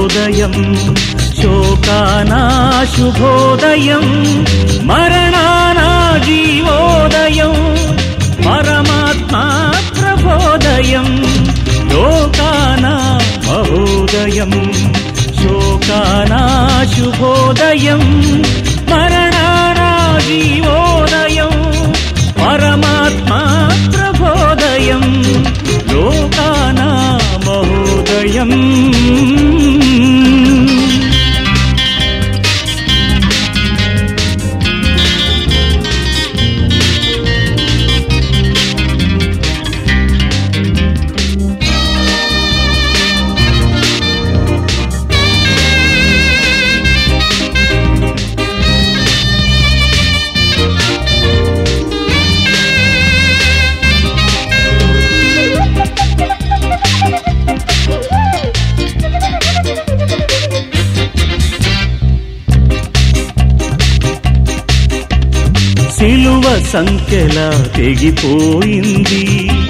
మహోదయం శోకానా శుభోదయం మరణానా జీవోదయం పరమాత్మా ప్రభోదయం లోకానా మహోదయం శోకానా శుభోదయం మరణానా జీవోదయం పరమాత్మా ప్రభోదయం లోకానా మహోదయం సిలువ సంఖ్యల తెగిపోయింది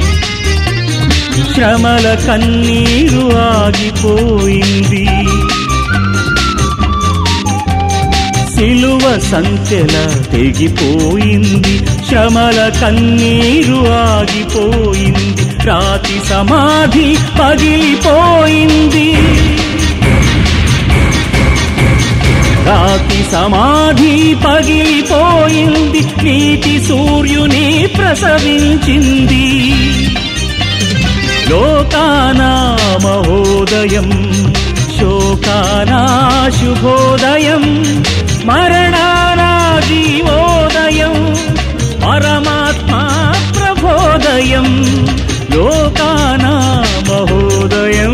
శ్రమల కన్నీరు ఆగిపోయింది సిలువ సంఖ్యల తెగిపోయింది శ్రమల కన్నీరు ఆగిపోయింది రాతి సమాధి పగిలిపోయింది రాతి సమాధి పగిలిపోయింది నీతి సూర్యుని ప్రసవించింది లోకానా మహోదయం శోకానా శుభోదయం మరణానా జీవోదయం పరమాత్మా ప్రభోదయం లోకానా మహోదయం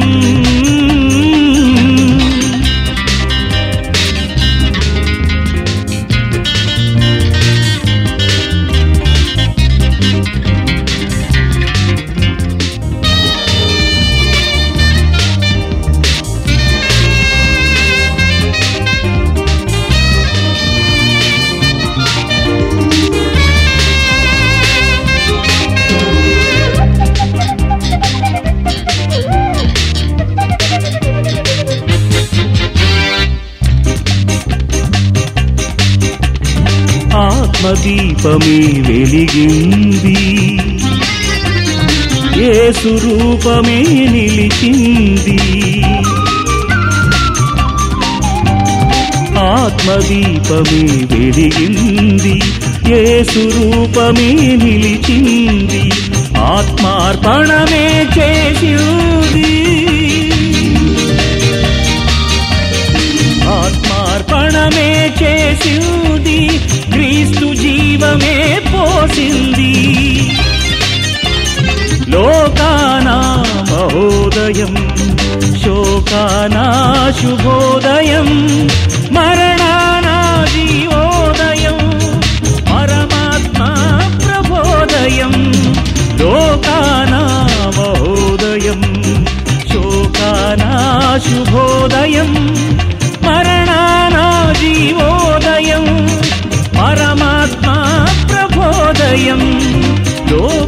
ఆత్మదీపమే వెలిగింది యేసు రూపమే నిలిచింది ఆత్మదీపమే వెలిగింది యేసు రూపమే నిలిచింది ఆత్మార్పణమే చేసింది ఆత్మార్పణమే చేసింది క్రీస్తు జీవమే పోసింది లోకానా మహోదయం శోకానా శుభోదయం మరణానా జీవోదయం పరమాత్మా ప్రభోదయం లోకానా మహోదయం శోకానా శుభోదయం మరణానా జీవోదయం పరమాత్మా ప్రభోదయం లో